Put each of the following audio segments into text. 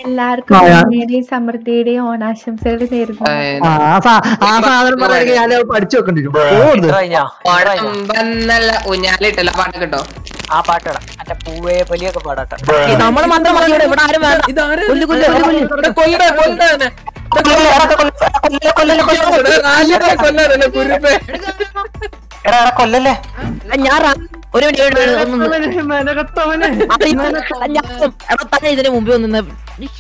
എല്ലാവർക്കും ആ, ആ. നന്മയുടെയും സമൃദ്ധിയുടെയും ഓണാശംസകൾ നേരുന്നു ആ ആ സാ- ആ സാധനം പറയണെങ്കിൽ ഞാൻ അത് പഠിച്ചു വെക്കേണ്ടി വരും ഓടുന്നു കഴിഞ്ഞോ കഴിഞ്ഞോ? ഓണമ്പന്നല്ല ഊഞ്ഞാലിട്ടല്ല പാട്ട് കിട്ടോ ആ പാട്ടിടാം മറ്റേ പൂവേ പൊലിയൊക്കെ പാടട്ടെ നമ്മൾ മാത്രം മതി ഇവിടെ ഇവിടെ ആരും വേണ്ട ഇതാര് കൊല്ല് കൊല്ല് കൊല്ല് കൊല്ല് കൊല്ലട കൊല്ലട കൊല്ലട കുരുപ്പേ എടാ എടാ കൊല്ലല്ലേ ആ, ഞാൻ റാ- ഒരു മിനിറ്റ് ഒരു മിനിറ്റ് ഒന്ന് നിന്ന്. മെനകെട്ടവനെ. അറിയില്ല. ഞാൻ എടാ തന്നെ ഇതിന് മുമ്പ് ഒന്ന് നിന്ന്.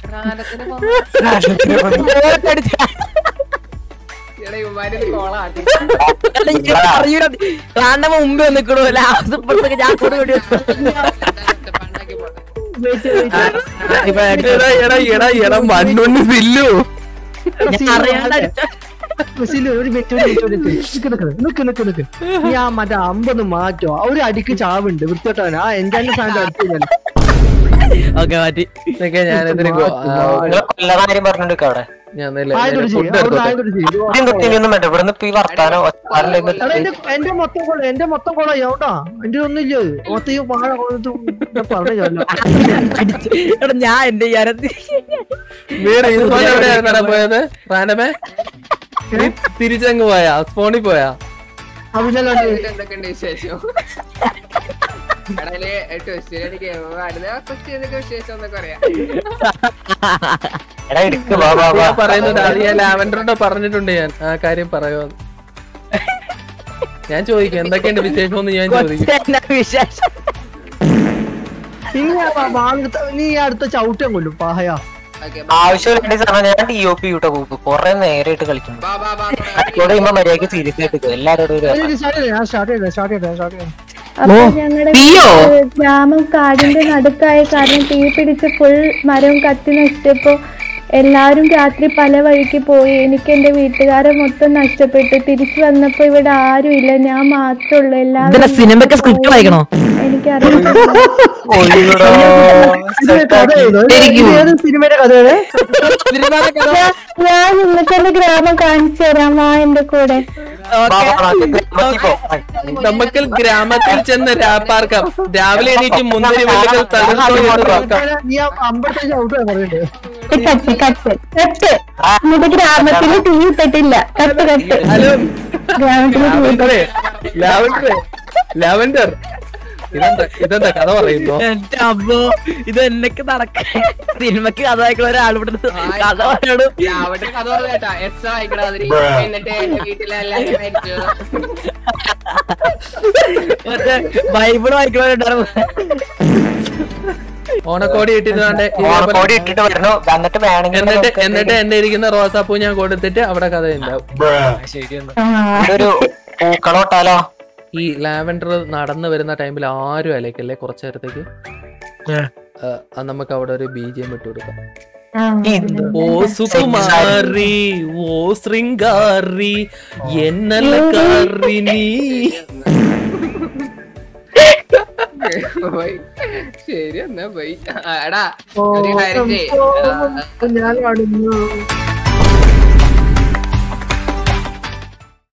എടാ, ഞാൻ അറിയൂല. റാണ്ടമ്മ മുമ്പേ ഒന്ന് നിക്കണു ലാസ്റ്റ് ഇപ്പഴത്തേക്ക് ഞാൻ കൂടെ കൂടി വെച്ചു. ഇപ്പൊ എടാ എടാ എടാ എടാ മണ്ണുണ്ണി സില്ലു ഞാൻ അറിയാണ്ട് അടിച്ച- സിലു, ഒരു മിനിറ്റ് ഒരു മിനിറ്റ് ഒരു മിനിറ്റ് നിക്ക് നിക്ക് നിക്ക് നിക്ക് നിക്ക് നീ ആ മറ്റേ അമ്പൊന്ന് മാറ്റോ ആ ഒരു അടിക്ക് ചാവുണ്ട് വൃത്തിയോട്ടവൻ ആ എന്റെ സാധനം അടിച്ചില്ല ഓക്കെ മാറ്റി ഞാനെതിരെ നിങ്ങളെ കൊല്ലണ കാര്യം പറഞ്ഞോണ്ടിരിക്ക അവിടെ ഞാൻ ആയതൊരു ചെയ്യും അവിടെ ആയതൊരു ചെയ്യും ആദ്യം കുത്തിയൊന്നും വേണ്ട ഇവിടുന്ന് ഇപ്പൊ ഈ വർത്താനോ ഒച്ചപ്പാടില് ഇരുന്ന് എടാ, എന്റെ എന്റെ മൊത്തം കൊള്ള എന്റെ മൊത്തം കൊള്ള എവിടാ എന്റെ ഒന്നുമില്ല മൊത്തം ഈ വാഴ കൊള്ളത്തും പറഞ്ഞു അടിച്ച്. എടാ ഞാൻ എന്റെ ഞാനത് എവിടെയായിരുന്നു പോയത് റാനമേ നീ തിരിച്ചങ്ങ് പോയാ സ്പോണിൽ പോയാ അതിനല്ലാണ്ട് എന്തൊക്കെയുണ്ട് വിശേഷം കടയില് ട്വിസ്റ്റ് എനിക്ക് കൊച്ചി എന്തൊക്കെ വിശേഷം എന്നൊക്കെ അറിയാം എടാ ഇടുക്ക് വാ വാ വാ ഞാൻ പറയുന്നത് അത് ഞാൻ ലാവൻഡറോട് പറഞ്ഞിട്ടുണ്ട് ഞാൻ ആ കാര്യം പറയുമെന്ന് ഞാൻ ചോദിക്കാം എന്തൊക്കെയുണ്ട് വിശേഷം എന്ന് ഞാൻ ചോദിക്കും എന്നാ വിശേഷം നീ ആ ഭാഗത്ത് നീ ഈ അടുത്ത ചവിട്ടം കൊല്ലും പാഹയാ ഓക്കെ ആവശ്യമില്ല സാധനം ഞാൻ ഡി ഒ പി വിട്ടോ കൊറേ നേരമായിട്ട് കളിക്കുന്നു ബാ ബാ ബാ ഇവിടെ കഴിയുമ്പോ മര്യാദക്ക് സീരിയസ് ആയിട്ട് എടുക്കും. എല്ലാരോടും ഒരു സ്റ്റാർട്ട് ചെയ്തേ ഞാൻ സ്റ്റാർട്ട് ചെയ്തേ സ്റ്റാർട്ട് ചെയ്തേ സ്റ്റാർട്ട് ചെയ്തേ അപ്പൊ ഞങ്ങളുടെ ഗ്രാമം കാടിന്റെ നടുക്കായ കാരണം തീ പിടിച്ച് ഫുൾ മരവും കത്തി നശിച്ചപ്പോ എല്ലാരും രാത്രി പല വഴിക്ക് പോയി എനിക്ക് എന്റെ വീട്ടുകാരെ മൊത്തം നഷ്ടപ്പെട്ടു തിരിച്ചു വന്നപ്പോ ഇവിടെ ആരുമില്ല ഞാൻ മാത്രമേ ഉള്ളൂ ഇതിന്റെ എല്ലാവരും സിനിമയ്ക്ക് സ്ക്രിപ്റ്റ് വായിക്കണോ എനിക്കറിയില്ല ഒയ്യോടാ. ഇത് കഥ ഏതോ? ഇത് ഏത് സിനിമയുടെ കഥയാണ് ഞാൻ നിങ്ങൾക്ക് എന്റെ ഗ്രാമം കാണിച്ചു തരാം വാ എന്റെ കൂടെ വാ, വാ, വാ, ഗ്രാമത്തിൽ പോ. നമുക്ക് ഗ്രാമത്തിൽ ചെന്ന് രാപ്പാർക്കാം രാവിലെ എണീറ്റ് മുന്തിരി വള്ളികൾ തകർത്തോ എന്ന് നോക്കാം നീ ആ അമ്പത്തഞ്ച് ഔട്ട് പറഞ്ഞിട്ട് കട്ട് കട്ട് കട്ട് എന്നിട്ട് ഗ്രാമത്തിൽ തീ ഇട്ടിട്ടില്ല കട്ട് കട്ട് ഹലോ ഗ്രാമത്തിൽ തീ ലാവൻഡറേ ലാവൻഡറേ ലാവൻഡർ ഇതെന്താ ഇതെന്താ കഥ പറയുമ്പോ എന്റെ അമ്മോ ഇത് എന്നൊക്കെ നടക്ക സിനിമക്ക് കഥ വായിക്കണ ഒരാൾ ഇവിടെ നിന്ന് കഥ പറയണു അവിടെ കഥ പറഞ്ഞേട്ടാ എസ് വായിക്കടാ അതിന് എന്നിട്ട് എന്റെ വീട്ടിലെല്ലാരും മരിച്ചു മറ്റേ ബൈബിൾ വായിക്കണവരുണ്ടായിരുന്നു ഓണക്കോടി ഇട്ടിട്ട് ഓണക്കോടി ഇട്ടിട്ട് വരുന്നു എന്നിട്ട് വേണമെങ്കിൽ എന്നിട്ട് നമുക്ക് എന്നിട്ട് എന്റെ ഇരിക്കുന്ന റോസാപ്പൂ ഞാൻ കൊടുത്തിട്ട് അവിടെ കഥ ഉണ്ടാവും ശരിയെന്ന് ഇതൊരു പൂക്കളോട്ടാലോ ഈ ലാവൻഡർ നടന്നു വരുന്ന ടൈമിൽ ആരും അലക്കല്ലേ കുറച്ചു നേരത്തേക്ക് ആ, അത് നമുക്ക് അവിടെ ഒരു ബി ജി എം ഇട്ട് കൊടുക്കാം ഓ സുകുമാരി ഓ ശൃംഗാരി എന്നല്ല കറി നീ പോയി ശരി എന്നാ പോയി ആ, എടാ ഒരു കാര്യം ചെയ്യ്. എടാ, ഞാൻ കാണുന്നു